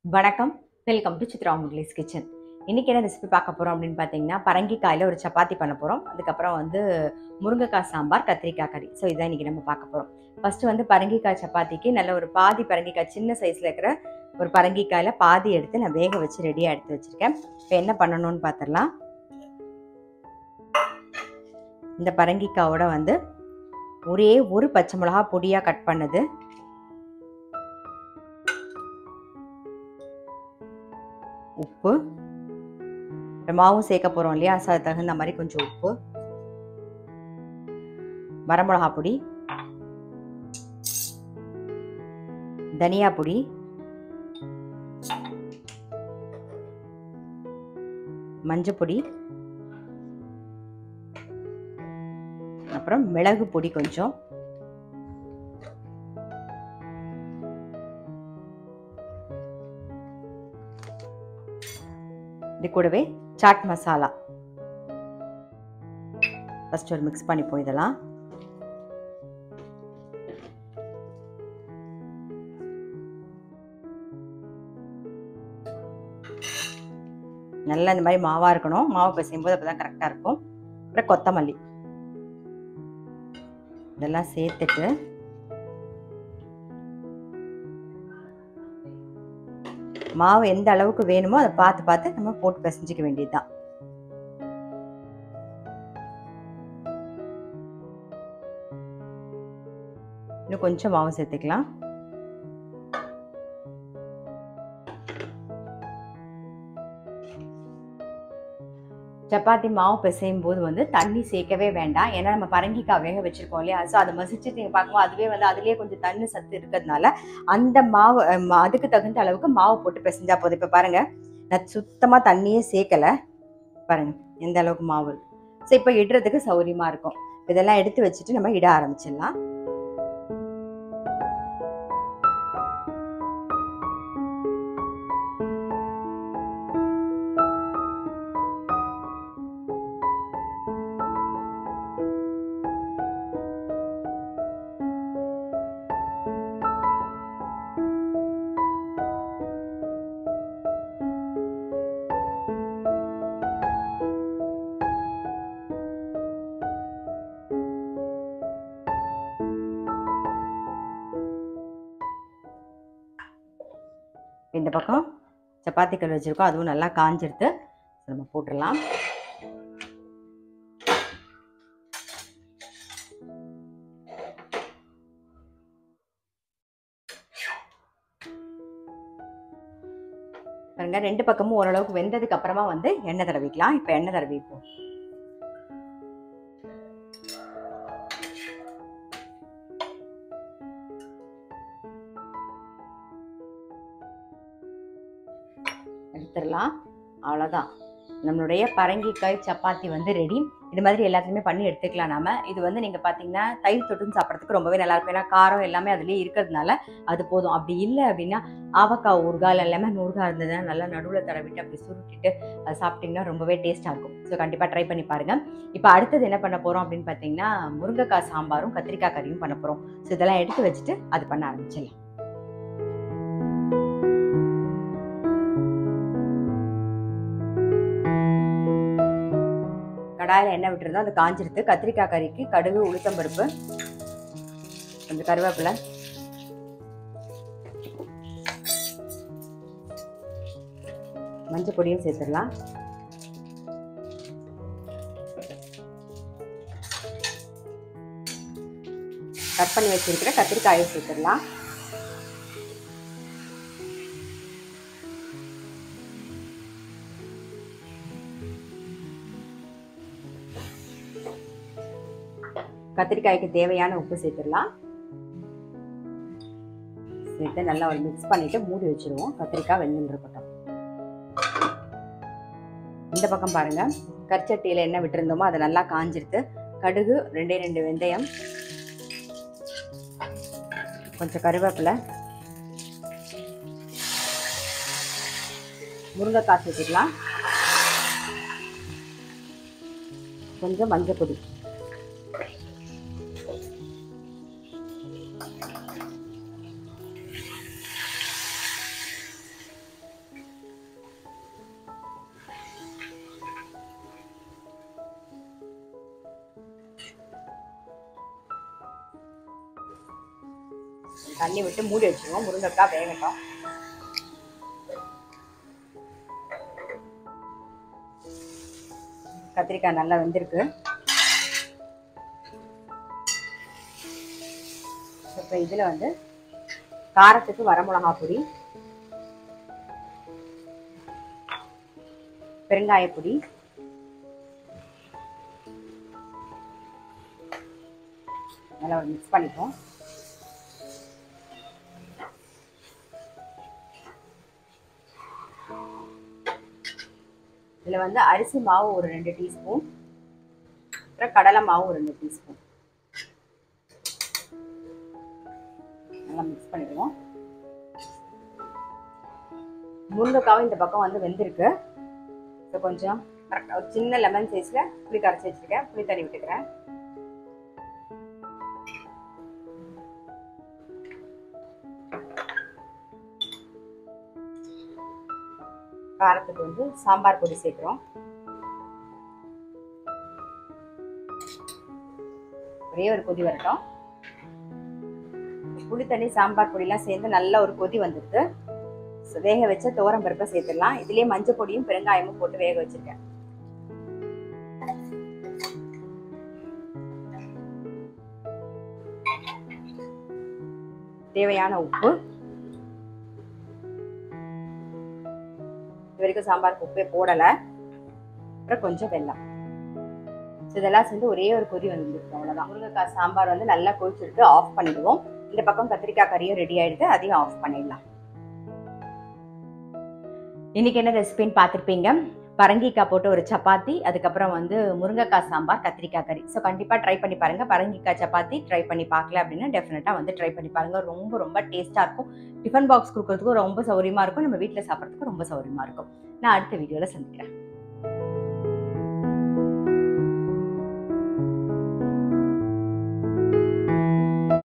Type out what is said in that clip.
வணக்கம் welcome to Chitra முட்லிஸ் kitchen இன்றைக்கி என்ன ரெசிபி பார்க்க போகிறோம் அப்படின்னு பார்த்தீங்கன்னா பரங்கிக்காயில் ஒரு சப்பாத்தி பண்ண போகிறோம் அதுக்கப்புறம் வந்து முருங்கைக்காய் சாம்பார் கத்திரிக்காய் கறி ஸோ இதான் இன்றைக்கி நம்ம பார்க்க போகிறோம் ஃபஸ்ட்டு வந்து பரங்கிக்காய் சப்பாத்திக்கு நல்ல ஒரு பாதி பரங்கிக்காய் சின்ன சைஸில் இருக்கிற ஒரு பரங்கிக்காயில் பாதி எடுத்து நான் வேக வச்சு ரெடியாக எடுத்து வச்சுருக்கேன் இப்போ என்ன பண்ணணும்னு பார்த்துடலாம் இந்த பரங்கிக்காயோட வந்து ஒரே ஒரு பச்சை மிளகா பொடியாக கட் பண்ணது உப்பு இப்போ மாவும் சேர்க்க போகிறோம் இல்லையா ஸோ அது தகுந்த மாதிரி கொஞ்சம் உப்பு வரமிளகா பொடி தனியா பொடி மஞ்சப்பொடி அப்புறம் மிளகு பொடி கொஞ்சம் இது கூடவே சாட் மசாலா ஃபஸ்ட் ஒரு மிக்ஸ் பண்ணிப்போம் இதெல்லாம் நல்லா இந்த மாதிரி மாவாக இருக்கணும் மாவு பிசையும் போது அப்போ தான் கரெக்டாக இருக்கும் அப்புறம் கொத்தமல்லி இதெல்லாம் சேர்த்துட்டு மாவு எந்த அளவுக்கு வேணுமோ அதை பார்த்து பார்த்து நம்ம போட்டு பிசைஞ்சிக்க வேண்டியது தான் இன்னும் கொஞ்சம் மாவு சேர்த்துக்கலாம் சப்பாத்தி மாவு பிசையும் போது வந்து தண்ணி சேர்க்கவே வேண்டாம் ஏன்னா நம்ம பரங்கிக்காய் வேக வச்சிருக்கோம் இல்லையா ஸோ அதை மசிச்சு நீங்கள் பார்க்கும்போது அதுவே வந்து அதுலேயே கொஞ்சம் தண்ணி சத்து இருக்கிறதுனால அந்த மாவு அதுக்கு தகுந்த அளவுக்கு மாவு போட்டு பிசைஞ்சா போதும் இப்போ பாருங்க நான் சுத்தமாக தண்ணியே சேர்க்கலை பாருங்க எந்த அளவுக்கு மாவு ஸோ இப்போ இடுறதுக்கு சௌரியமாக இருக்கும் இதெல்லாம் எடுத்து வச்சுட்டு நம்ம இட ஆரம்பிச்சிடலாம் இந்த பக்கம் சப்பாத்தி கல் வச்சுருக்கோம் அதுவும் நல்லா காஞ்சிடுது நம்ம போட்டுடலாம் பாருங்க ரெண்டு பக்கமும் ஓரளவுக்கு வெந்ததுக்கு அப்புறமா வந்து எண்ணெய் தடவிக்கலாம் இப்போ எண்ணெய் தடவிப்போம் எடுத்துடலாம் அவ்வளோதான் நம்மளுடைய பரங்கிக்காய் சப்பாத்தி வந்து ரெடி இது மாதிரி எல்லாத்தையுமே பண்ணி எடுத்துக்கலாம் நாம இது வந்து நீங்கள் பார்த்தீங்கன்னா தயிர் தொட்டுன்னு சாப்பிட்றதுக்கு ரொம்பவே நல்லா இருக்கும் ஏன்னா காரம் எல்லாமே அதுலேயே இருக்கிறதுனால அது போதும் அப்படி இல்லை அப்படின்னா ஆவக்காய் ஊறுகாய் எல்லாமே ஊறுகாய் இருந்ததுன்னா நல்லா நடுவில் தடவிட்டு அப்படி சுருட்டிட்டு அது சாப்பிட்டிங்கன்னா ரொம்பவே டேஸ்ட்டாக இருக்கும் ஸோ கண்டிப்பாக ட்ரை பண்ணி பாருங்கள் இப்போ அடுத்தது என்ன பண்ண போகிறோம் அப்படின்னு பார்த்தீங்கன்னா முருங்கைக்காய் சாம்பாரும் கத்திரிக்காய் கறியும் பண்ண போகிறோம் ஸோ இதெல்லாம் எடுத்து வச்சுட்டு அது பண்ண ஆரம்பிச்சிடலாம் கடாயில் எண்ணெய் விட்டுருந்தோம் அது காஞ்சிருது கத்திரிக்காய் கறிக்கு கடுகு உளுத்தம்பருப்பு கொஞ்சம் கருவேப்பிலை மஞ்சள் பொடியும் சேர்த்துடலாம் கட் பண்ணி வச்சிருக்கிற கத்திரிக்காயை சேர்த்துடலாம் கத்திரிக்காய்க்கு தேவையான உப்பு சேர்த்துடலாம் சேர்த்து நல்லா ஒரு மிக்ஸ் பண்ணிட்டு மூடி வச்சிருவோம் கத்திரிக்காய் வெந்துன்னு இருக்கட்டும் இந்த பக்கம் பாருங்க கற்சட்டியில் என்ன விட்டுருந்தோமோ அதை நல்லா காஞ்சிருத்து கடுகு ரெண்டே ரெண்டு வெந்தயம் கொஞ்சம் கருவேப்பிலை முருங்கைக்காய் சேர்த்துக்கலாம் கொஞ்சம் மஞ்சள் பொடி தண்ணி விட்டு மூடி வச்சுருவோம் முருங்கைக்காய் வேகட்டும் கத்திரிக்காய் நல்லா வெந்திருக்கு இப்போ இதில் வந்து காரத்துக்கு வரமிளகா பொடி பெருங்காய பொடி நல்லா மிக்ஸ் பண்ணிப்போம் இதில் வந்து அரிசி மாவு ஒரு ரெண்டு டீஸ்பூன் அப்புறம் கடலை மாவு ஒரு ரெண்டு டீஸ்பூன் நல்லா மிக்ஸ் பண்ணிடுவோம் முருங்கைக்காவும் இந்த பக்கம் வந்து வெந்திருக்கு ஸோ கொஞ்சம் கரெக்டாக ஒரு சின்ன லெமன் சைஸில் புளி கரைச்சி வச்சுருக்கேன் புளி தண்ணி விட்டுக்கிறேன் காரத்துக்கு வந்து சாம்பார் பொடி சேர்க்குறோம் ஒரே ஒரு கொதி வரட்டும் புளி தண்ணி சாம்பார் பொடிலாம் சேர்ந்து நல்ல ஒரு கொதி வந்துடுது ஸோ வேக வச்ச துவரம் பருப்பை சேர்த்துடலாம் இதுலேயே மஞ்சள் பொடியும் பெருங்காயமும் போட்டு வேக வச்சிருக்கேன் தேவையான உப்பு இது வரைக்கும் சாம்பாருக்கு உப்பே போடலை அப்புறம் கொஞ்சம் வெல்லம் ஸோ இதெல்லாம் சேர்ந்து ஒரே ஒரு கொதி வந்துருக்கு அவ்வளோதான் முருங்கைக்காய் சாம்பார் வந்து நல்லா கொதிச்சுட்டு ஆஃப் பண்ணிடுவோம் இந்த பக்கம் கத்திரிக்காய் கறியும் ரெடி ஆயிடுது அதையும் ஆஃப் பண்ணிடலாம் இன்னைக்கு என்ன ரெசிபின்னு பார்த்துருப்பீங்க பரங்கிக்காய் போட்டு ஒரு சப்பாத்தி அதுக்கப்புறம் வந்து முருங்கைக்காய் சாம்பார் கத்திரிக்காய் கறி ஸோ கண்டிப்பாக ட்ரை பண்ணி பாருங்க பரங்கிக்காய் சப்பாத்தி ட்ரை பண்ணி பார்க்கல அப்படின்னா டெஃபினட்டாக வந்து ட்ரை பண்ணி பாருங்க ரொம்ப ரொம்ப டேஸ்ட்டாக இருக்கும் டிஃபன் பாக்ஸ் கொடுக்கறதுக்கும் ரொம்ப சௌரியமாக இருக்கும் நம்ம வீட்டில் சாப்பிட்றதுக்கும் ரொம்ப சௌரியமாக இருக்கும் நான் அடுத்த வீடியோவில் சந்திக்கிறேன்